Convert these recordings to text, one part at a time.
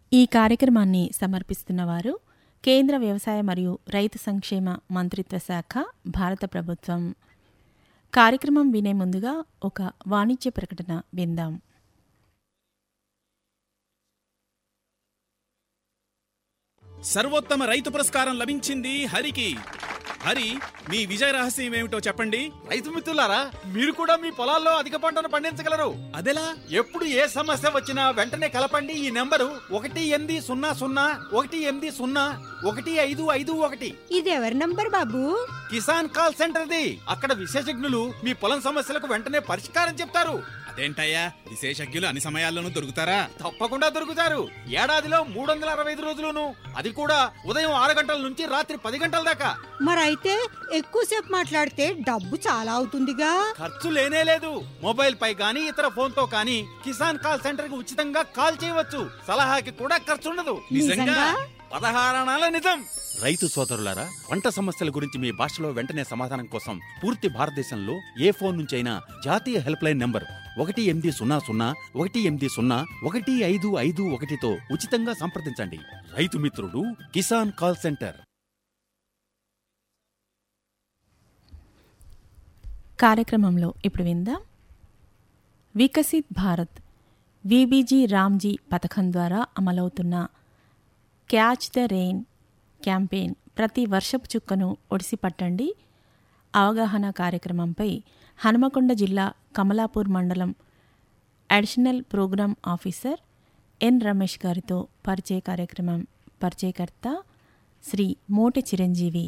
ఈ కార్యక్రమాన్ని సమర్పిస్తున్నవారు కేంద్ర వ్యవసాయ మరియు రైతు సంక్షేమ మంత్రిత్వ శాఖ భారత ప్రభుత్వం కార్యక్రమం వినే ముందుగా ఒక వాణిజ్య ప్రకటన విందాం సర్వోత్తమ రైతు పురస్కారం లభించింది హరికి హరి మీ విజయ రహస్యం ఏమిటో చెప్పండి రైతు మిత్రులారా మీరు కూడా మీ పొలాల్లో అధిక పంటను పండించగలరు అదెలా ఎప్పుడు ఏ సమస్య వచ్చినా వెంటనే కలపండి ఈ నెంబరు ఒకటి ఎనిమిది సున్నా సున్నా ఒకటి ఎనిమిది సున్నా ఒకటి ఐదు ఐదు ఒకటి ఇది ఎవరి నంబర్ బాబు కిసాన్ కాల్ సెంటర్ది అక్కడ విశేషజ్ఞులు మీ పొలం సమస్యలకు వెంటనే పరిష్కారం చెప్తారు అదేంటయ్యా విశేషజ్ఞులు అన్ని సమయాల్లోనూ దొరుకుతారా తప్పకుండా దొరుకుతారు ఏడాదిలో మూడు వందల అరవై ఐదు రోజులును అది కూడా ఉదయం ఆరు గంటల నుంచి రాత్రి పది గంటల దాకా మరైతే ఎక్కువసేపు మాట్లాడితే డబ్బు చాలా అవుతుందిగా ఖర్చు లేనే లేదు మొబైల్ పై గానీ ఇతర ఫోన్ తో కానీ కిసాన్ కాల్ సెంటర్ కి ఉచితంగా కాల్ చేయవచ్చు సలహాకి కూడా ఖర్చు ఉండదు నిజంగా? పదహారణాల నిజం రైతు సోదరులారా పంట సమస్యల గురించి మీ భాషలో వెంటనే సమాధానం కోసం పూర్తి భారతదేశంలో ఏ ఫోన్ నుంచి అయినా జాతీయ హెల్ప్ లైన్ నంబర్ ఒకటి ఎనిమిది సున్నా సున్నా ఒకటి ఎనిమిది సున్నా ఒకటి ఐదు ఐదు ఒకటితో ఉచితంగా సంప్రదించండి రైతు మిత్రుడు కిసాన్ కాల్ సెంటర్ కార్యక్రమంలో ఇప్పుడు విందాం వికసిత్ భారత్ విబీజీ రామ్జీ పథకం ద్వారా అమలవుతున్న క్యాచ్ ద రెయిన్ క్యాంపెయిన్ ప్రతి వర్షపు చుక్కను ఒడిసి పట్టండి అవగాహన కార్యక్రమంపై హనుమకొండ జిల్లా కమలాపూర్ మండలం additional program officer N Ramesh గారితో పరిచయ కార్యక్రమం పరిచయకర్త శ్రీ మోటె చిరంజీవి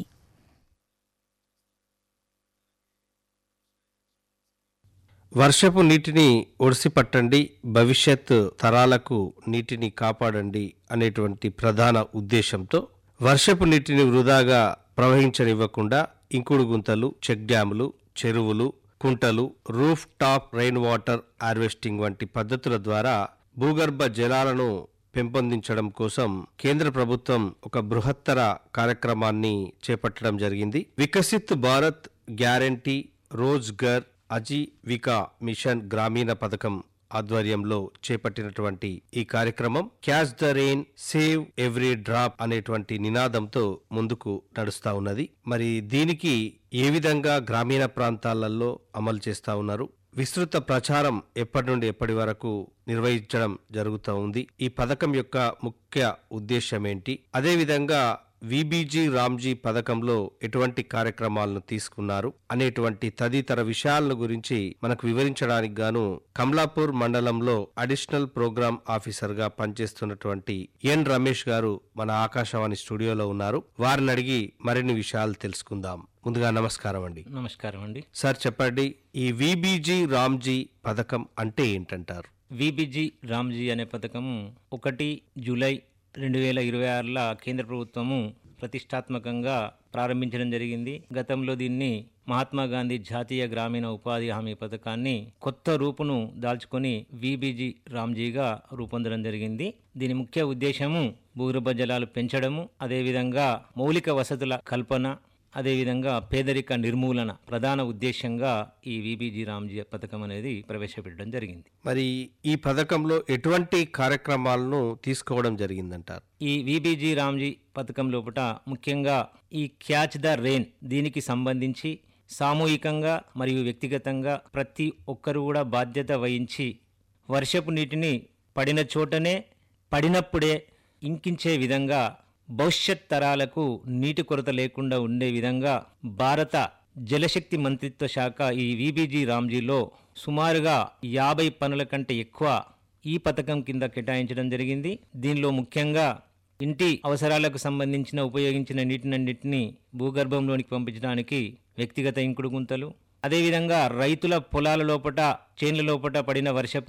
వర్షపు నీటిని ఒడిసిపట్టండి భవిష్యత్ తరాలకు నీటిని కాపాడండి అనేటువంటి ప్రధాన ఉద్దేశంతో వర్షపు నీటిని వృధాగా ప్రవహించనివ్వకుండా ఇంకుడు గుంతలు చెక్ డ్యాములు చెరువులు కుంటలు roof top rain water harvesting వంటి పద్ధతుల ద్వారా భూగర్భ జలాలను పెంపొందించడం కోసం కేంద్ర ప్రభుత్వం ఒక బృహత్తర కార్యక్రమాన్ని చేపట్టడం జరిగింది వికసిత్ భారత్ గ్యారంటీ రోజ్గర్ అజీవికా మిషన్ గ్రామీణ పథకం ఆధ్వర్యంలో చేపట్టినటువంటి ఈ కార్యక్రమం catch the rain save every drop అనేటువంటి నినాదంతో ముందుకు నడుస్తా ఉన్నది మరి దీనికి ఏ విధంగా గ్రామీణ ప్రాంతాలలో అమలు చేస్తా ఉన్నారు విస్తృత ప్రచారం ఎప్పటి నుండి ఎప్పటి వరకు నిర్వహించడం జరుగుతూ ఉంది ఈ పథకం యొక్క ముఖ్య ఉద్దేశం ఏంటి అదేవిధంగా విబీజీ రామ్జీ పథకంలో ఎటువంటి కార్యక్రమాలను తీసుకున్నారు అనేటువంటి తదితర విషయాలను గురించి మనకు వివరించడానికి గాను కమలాపూర్ మండలంలో అడిషనల్ ప్రోగ్రామ్ ఆఫీసర్ గా పనిచేస్తున్నటువంటి ఎన్ రమేష్ గారు మన ఆకాశవాణి స్టూడియోలో ఉన్నారు వారిని అడిగి మరిన్ని విషయాలు తెలుసుకుందాం ముందుగా నమస్కారం అండి నమస్కారం అండి సార్ చెప్పండి ఈ విబీజీ రామ్జీ పథకం అంటే ఏంటంటారు విబిజి రామ్జీ అనే పథకం ఒకటి జూలై రెండు వేల ఇరవై ఆరులో కేంద్ర ప్రభుత్వము ప్రతిష్టాత్మకంగా ప్రారంభించడం జరిగింది గతంలో దీన్ని మహాత్మా గాంధీ జాతీయ గ్రామీణ ఉపాధి హామీ పథకాన్ని కొత్త రూపును దాల్చుకొని విబిజి రామ్జీగా రూపొందడం జరిగింది దీని ముఖ్య ఉద్దేశము భూగర్భ జలాలు పెంచడము అదేవిధంగా మౌలిక వసతుల కల్పన అదేవిధంగా పేదరిక నిర్మూలన ప్రధాన ఉద్దేశంగా ఈ విబిజి రామ్జీ పథకం అనేది ప్రవేశపెట్టడం జరిగింది మరి ఈ పథకంలో ఎటువంటి కార్యక్రమాలను తీసుకోవడం జరిగిందంటారు ఈ విబిజి రామ్జీ పథకం లోపల ముఖ్యంగా ఈ క్యాచ్ ద రెయిన్ దీనికి సంబంధించి సామూహికంగా మరియు వ్యక్తిగతంగా ప్రతి ఒక్కరు కూడా బాధ్యత వహించి వర్షపు నీటిని పడిన చోటనే పడినప్పుడే ఇంకించే విధంగా భవిష్యత్ తరాలకు నీటి కొరత లేకుండా ఉండే విధంగా భారత జలశక్తి మంత్రిత్వ శాఖ ఈ విబిజి రామ్జీలో సుమారుగా యాభై పనుల కంటే ఎక్కువ ఈ పథకం కింద కేటాయించడం జరిగింది దీనిలో ముఖ్యంగా ఇంటి అవసరాలకు సంబంధించిన ఉపయోగించిన నీటినన్నింటినీ భూగర్భంలోనికి పంపించడానికి వ్యక్తిగత ఇంకుడు గుంతలు అదేవిధంగా రైతుల పొలాల లోపట చేన్ల లోపట పడిన వర్షపు